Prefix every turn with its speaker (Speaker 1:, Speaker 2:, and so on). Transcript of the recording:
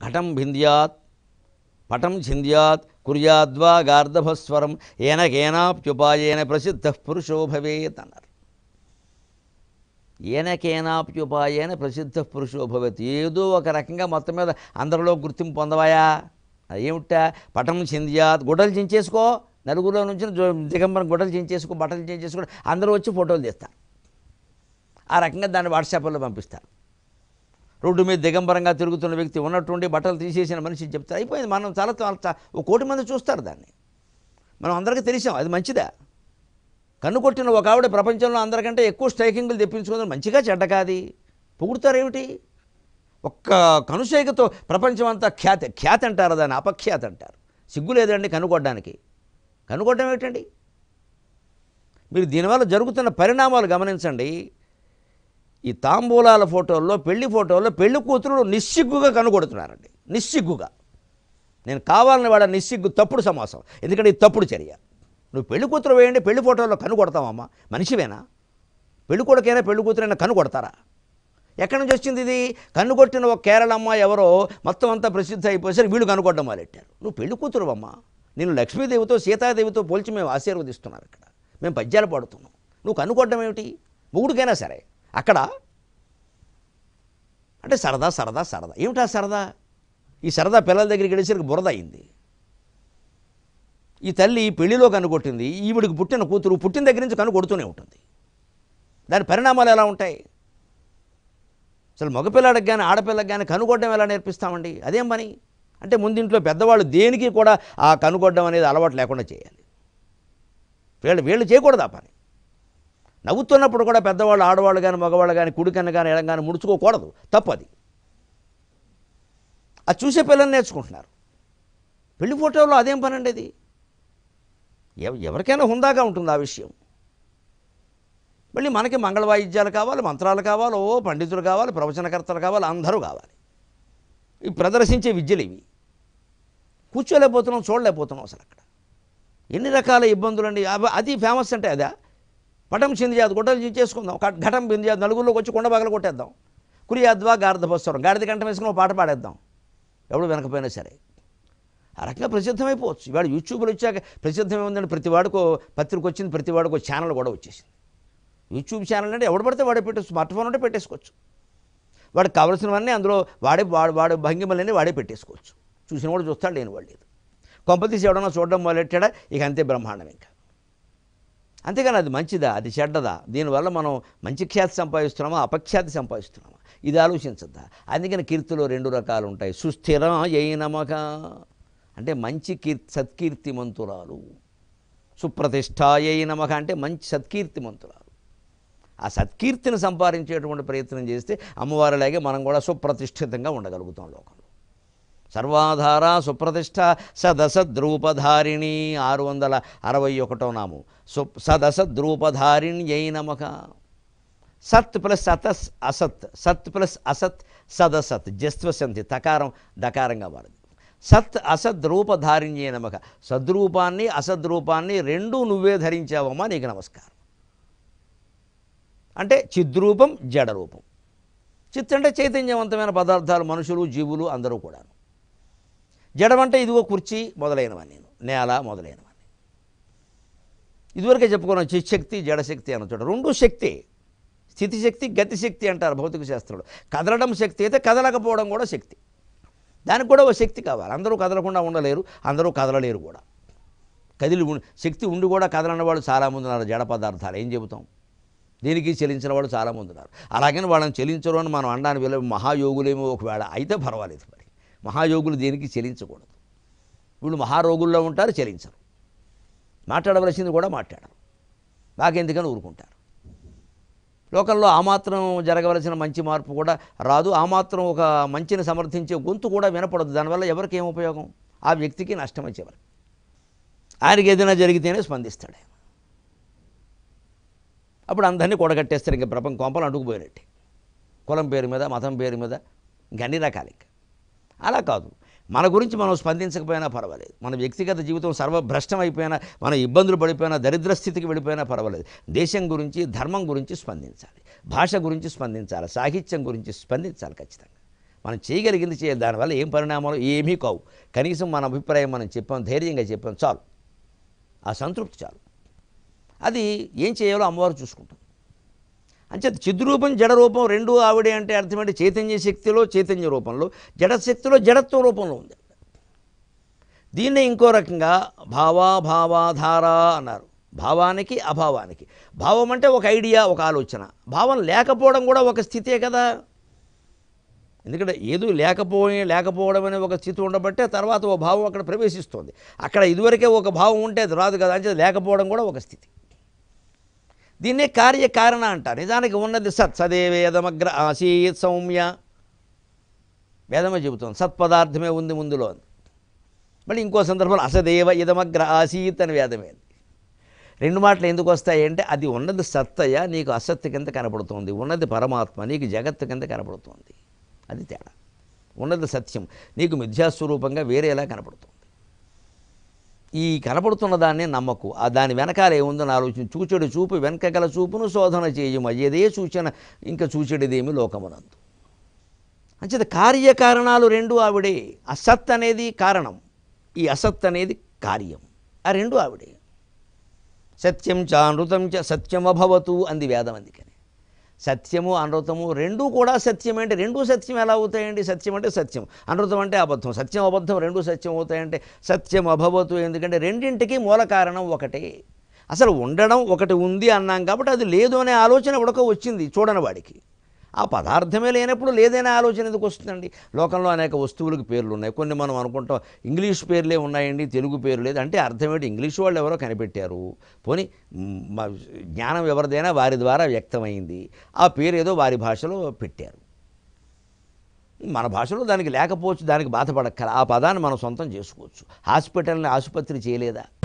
Speaker 1: ఘటం భింద్యాత్ పటం ఛింద్యాత్ కుర్యాద్వా గార్ధభస్వరం ఏనకేనాప్యుపాయేన ప్రసిద్ధ పురుషో భవేత్ అన్నారు ఏనకేనాప్యుపాయేన ప్రసిద్ధ పురుషో భవేత్ ఏదో ఒక రకంగా మొత్తం మీద అందరిలో గుర్తింపు పొందవాయా ఏమిటా పటం చింద్యాత్ గుడ్డలు చించేసుకో నలుగురిలో నుంచి జో- దిగంబరం గుడ్డలు చించేసుకో బట్టలు చించేసుకో అందరూ వచ్చి ఫోటోలు తీస్తారు ఆ రకంగా దాన్ని వాట్సాప్లో పంపిస్తారు రోడ్డు మీద దిగంబరంగా తిరుగుతున్న వ్యక్తి ఉన్నటువంటి బట్టలు తీసేసిన మనిషి చెప్తారు అయిపోయింది మనం చాలా చాలా చా- ఒక కోటి మంది చూస్తారు దాన్ని మనం అందరికీ తెలిసాం అది మంచిదా కన్ను కొట్టిన ఒక ఆవిడ ప్రపంచంలో అందరికంటే ఎక్కువ స్ట్రైకింగ్లు తెప్పించుకుందని మంచిగా చెడ్డ కాది పొగుడుతారేమిటి ఒక్క కనుసైకతో ప్రపంచం అంతా ఖ్యాతి ఖ్యాతి అంటారు దాన్ని అపఖ్యాతి అంటారు సిగ్గు లేదండి కనుకొట్టడానికి కనుకొట్టడం ఏమిటండి మీరు దీనివల్ల జరుగుతున్న పరిణామాలు గమనించండి ఈ తాంబూలాల ఫోటోల్లో పెళ్లి ఫోటోల్లో పెళ్లి కూతురు నిస్సిగ్గుగా కనుగొడుతున్నారండి నిస్సిగ్గుగా నేను కావాలని వాడ నిస్సిగ్గు తప్పుడు సమాసం ఎందుకంటే ఇది తప్పుడు చర్య నువ్వు పెళ్లి కూతురు వేయండి పెళ్లి ఫోటోల్లో కను కొడతావమ్మా మనిషివేనా పెళ్లి కొడుకైనా పెళ్లి కూతురైనా కను కొడతారా ఎక్కడి నుంచి వచ్చింది ఇది కన్ను కొట్టిన ఒక కేరళ అమ్మాయి ఎవరో మొత్తం అంతా ప్రసిద్ధి అయిపోయేసరికి వీళ్ళు కనుకొట్టడం మొదలెట్టారు నువ్వు పెళ్లి కూతురు అమ్మా నేను లక్ష్మీదేవితో సీతాదేవితో పోల్చి మేము ఆశీర్వదిస్తున్నారు ఇక్కడ మేము పద్యాలు పాడుతున్నాం నువ్వు కనుకొట్టడం ఏమిటి మొగుడికైనా సరే అక్కడ అంటే సరదా సరదా సరదా ఏమిటా సరదా ఈ సరదా పిల్లల దగ్గరికి వెళ్ళేసరికి బురద అయింది ఈ తల్లి పెళ్లిలో కనుగొట్టింది ఈవిడికి పుట్టిన కూతురు పుట్టిన దగ్గర నుంచి కను కొడుతూనే ఉంటుంది దాని పరిణామాలు ఎలా ఉంటాయి అసలు మగపిల్లాడికి కానీ ఆడపిల్లకి కానీ కనుగొట్టడం ఎలా నేర్పిస్తామండి అదేం పని అంటే ముందింట్లో పెద్దవాళ్ళు దేనికి కూడా ఆ కనుగొట్టడం అనేది అలవాటు లేకుండా చేయాలి వీళ్ళు వీళ్ళు చేయకూడదు ఆ పని నవ్వుతున్నప్పుడు కూడా పెద్దవాళ్ళు ఆడవాళ్ళు కానీ మగవాళ్ళు కానీ కుడికన్న కానీ ఎడం కానీ ముడుచుకోకూడదు తప్పు అది అది చూసే పిల్లలు నేర్చుకుంటున్నారు పెళ్లి ఫోటోలో అదేం పని అండి అది ఎవ- ఎవరికైనా హుందాగా ఉంటుంది ఆ విషయం మళ్ళీ మనకి మంగళ వాయిద్యాలు కావాలి మంత్రాలు కావాలి ఓ పండితులు కావాలి ప్రవచనకర్తలు కావాలి అందరూ కావాలి ఈ ప్రదర్శించే విద్యలు ఇవి కూర్చోలేకపోతున్నాం చూడలేకపోతున్నాం అసలు అక్కడ ఎన్ని రకాల ఇబ్బందులు అండి అవ- అది ఫేమస్ అంటే అదా పటం చిందియాదు గుడ్డలు చించేసుకుందాం ఘ- ఘటం బిందియాదు నలుగురిలోకి వచ్చి కొండ పగల కొట్టేద్దాం కురియాద్వా గార్ధపస్వరం గాడిద గంట వేసుకుని ఒక పాట పాడేద్దాం ఎవడు వెనకపోయినా సరే ఆ రకంగా ప్రసిద్ధమైపోవచ్చు ఇవాళ యూట్యూబ్లో వచ్చాక ప్రసిద్ధం ఏముందంటే ప్రతి వాడికో పత్రిక వచ్చింది ప్రతి వాడికో ఛానల్ కూడా వచ్చేసింది యూట్యూబ్ ఛానల్ అంటే ఎవడు పడితే వాడే పెట్టే స్మార్ట్ ఫోన్ ఉంటే పెట్టేసుకోవచ్చు వాడికి కావలసినవన్నీ అందులో వాడే వాడు వాడు భంగిమలన్నీ వాడే పెట్టేసుకోవచ్చు చూసిన వాడు చూస్తాడు లేని వాడు లేదు కొంపతీసి ఎవడన్నా చూడడం మొదలెట్టాడా ఇక అంతే బ్రహ్మాండం ఇంకా అంతేగాని అది మంచిదా అది చెడ్డదా దీనివల్ల మనం మంచి ఖ్యాతి సంపాదిస్తున్నామా అపఖ్యాతి సంపాదిస్తున్నామా ఇది ఆలోచించద్దా అందుకని కీర్తిలో రెండు రకాలు ఉంటాయి సుస్థిర నమక అంటే మంచి కీర్తి సత్కీర్తిమంతురాలు సుప్రతిష్టాయై నమక అంటే మంచి సత్కీర్తిమంతురాలు ఆ సత్కీర్తిని సంపాదించేటువంటి ప్రయత్నం చేస్తే అమ్మవారిలాగే మనం కూడా సుప్రతిష్ఠితంగా ఉండగలుగుతాం లోకంలో సర్వాధార సుప్రతిష్ట సదసద్రూపధారిణి ఆరు వందల అరవై ఒకటో నాము సు సదసద్రూపధారిణి అయి నమక సత్ ప్లస్ అతస్ అసత్ సత్ ప్లస్ అసత్ సదసత్ జస్వసంతి తకారం దకారంగా మారింది సత్ అసద్ రూపధారిణ్యే నమక సద్రూపాన్ని అసద్రూపాన్ని రెండూ నువ్వే ధరించావమ్మా నీకు నమస్కారం అంటే చిద్రూపం జడరూపం చిత్ అంటే చైతన్యవంతమైన పదార్థాలు మనుషులు జీవులు అందరూ కూడాను జడమంటే ఇదిగో కుర్చీ మొదలైనవన్నీ నేను నేల మొదలైనవన్నీ ఇదివరకే చెప్పుకున్నాం చిశక్తి జడశక్తి అన్న చోట రెండు శక్తి స్థితి శక్తి గతి శక్తి అంటారు భౌతిక శాస్త్రంలో కదలడం శక్తి అయితే కదలకపోవడం కూడా శక్తి దానికి కూడా ఒక శక్తి కావాలి అందరూ కదలకుండా ఉండలేరు అందరూ కదలలేరు కూడా కదిలి ఉం- శక్తి ఉండి కూడా కదలని వాళ్ళు చాలామంది ఉన్నారు జడ పదార్థాలు ఏం చెబుతాం దీనికి చెలించిన వాళ్ళు చాలామంది ఉన్నారు అలాగని వాళ్ళని చెలించరు అని మనం అనడానికి వెళ్ళే మహాయోగులేమో ఒకవేళ అయితే పర్వాలేదు మరి మహాయోగులు దేనికి చెలించకూడదు వీళ్ళు మహారోగుల్లో ఉంటారు చెలించరు మాట్లాడవలసింది కూడా మాట్లాడరు నాకెందుకని ఊరుకుంటారు లోకంలో ఆ మాత్రం జరగవలసిన మంచి మార్పు కూడా రాదు ఆ మాత్రం ఒక మంచిని సమర్థించే గొంతు కూడా వినపడదు దానివల్ల ఎవరికి ఏం ఉపయోగం ఆ వ్యక్తికి నష్టం వచ్చేవారు ఆయనకి ఏదైనా జరిగితేనే స్పందిస్తాడు ఆయన అప్పుడు అందరినీ కూడగట్టేస్తారు ఇంకా ప్రపంచ కొంపలు అంటుకుపోయినట్టే కులం పేరు మీద మతం పేరు మీద ఇంక అన్ని రకాలు ఇంకా అలా కాదు మన గురించి మనం స్పందించకపోయినా పర్వాలేదు మన వ్యక్తిగత జీవితం సర్వభ్రష్టం అయిపోయినా మన ఇబ్బందులు పడిపోయినా దరిద్ర స్థితికి వెళ్ళిపోయినా పర్వాలేదు దేశం గురించి ధర్మం గురించి స్పందించాలి భాష గురించి స్పందించాలి సాహిత్యం గురించి స్పందించాలి ఖచ్చితంగా మనం చేయగలిగింది చేయాలి దానివల్ల ఏం పరిణామాలు ఏమీ కావు కనీసం మన అభిప్రాయం మనం చెప్పాం ధైర్యంగా చెప్పాం చాలు ఆ సంతృప్తి చాలు అది ఏం చేయాలో అమ్మవారు చూసుకుంటాం అంచేత చిద్రూపం జడ రూపం రెండు ఆవిడే అంటే అర్థమంటే చైతన్య శక్తిలో చైతన్య రూపంలో జడశక్తిలో జడత్వ రూపంలో ఉంది దీన్నే ఇంకో రకంగా భావా భావాధార అన్నారు భావానికి అభావానికి భావం అంటే ఒక ఐడియా ఒక ఆలోచన భావం లేకపోవడం కూడా ఒక స్థితే కదా ఎందుకంటే ఏదో లేకపోయి లేకపోవడం అనే ఒక స్థితి ఉండబట్టే తర్వాత ఓ భావం అక్కడ ప్రవేశిస్తుంది అక్కడ ఇదివరకే ఒక భావం ఉంటే అది రాదు కదా అంటే లేకపోవడం కూడా ఒక స్థితి దీన్నే కార్యకారణ అంటారు నిజానికి ఉన్నది సత్ సదే వేదమగ్ర ఆసీత్ సౌమ్య వేదమే చెబుతుంది సత్పదార్థమే ఉంది ముందులో అని మళ్ళీ ఇంకో సందర్భంలో అసదేవ ఇదమగ్ర ఆసీత్ అని వేదమే రెండు మాటలు ఎందుకు వస్తాయంటే అది ఉన్నది సత్తయ నీకు అసత్తు కింద కనపడుతుంది ఉన్నది పరమాత్మ నీకు జగత్తు కింద కనపడుతుంది అది తేడా ఉన్నది సత్యం నీకు మిథ్యాస్వరూపంగా వేరేలా కనపడుతుంది ఈ కనపడుతున్న దాన్ని నమ్మకు ఆ దాని వెనకాల ఏముందని ఆలోచన చూచెడు చూపు వెనక గల చూపును శోధన చేయము అయ్యేదే సూచన ఇంకా చూచెడిదేమి లోకమునందు అంచేత కార్యకారణాలు రెండు ఆవిడే అసత్ అనేది కారణం ఈ అసత్ అనేది కార్యం ఆ రెండు ఆవిడే సత్యం చ అనృతం చ సత్యమభవతు అంది వేదం అందుకని సత్యము అనృతము రెండూ కూడా సత్యం అంటే రెండూ సత్యం ఎలా అవుతాయండి సత్యం అంటే సత్యం అనృతం అంటే అబద్ధం సత్యం అబద్ధం రెండూ సత్యం అవుతాయంటే సత్యం అభవతు ఎందుకంటే రెండింటికి మూల కారణం ఒకటే అసలు ఉండడం ఒకటి ఉంది అన్నాం కాబట్టి అది లేదు అనే ఆలోచన ఉడక వచ్చింది చూడని వాడికి ఆ పదార్థమే లేనప్పుడు లేదనే ఆలోచన ఎందుకు వస్తుందండి లోకంలో అనేక వస్తువులకు పేర్లు ఉన్నాయి కొన్ని మనం అనుకుంటాం ఇంగ్లీష్ పేర్లే ఉన్నాయండి తెలుగు పేరు లేదు అంటే అర్థం ఏంటి ఇంగ్లీష్ వాళ్ళు ఎవరో కనిపెట్టారు పోనీ మ్, మా జ్ఞానం ఎవరిదైనా వారి ద్వారా వ్యక్తమైంది ఆ పేరు ఏదో వారి భాషలో పెట్టారు మన భాషలో దానికి లేకపోవచ్చు దానికి బాధపడక్కల ఆ పదాన్ని మనం సొంతం చేసుకోవచ్చు హాస్పిటల్ని ఆసుపత్రి చేయలేదా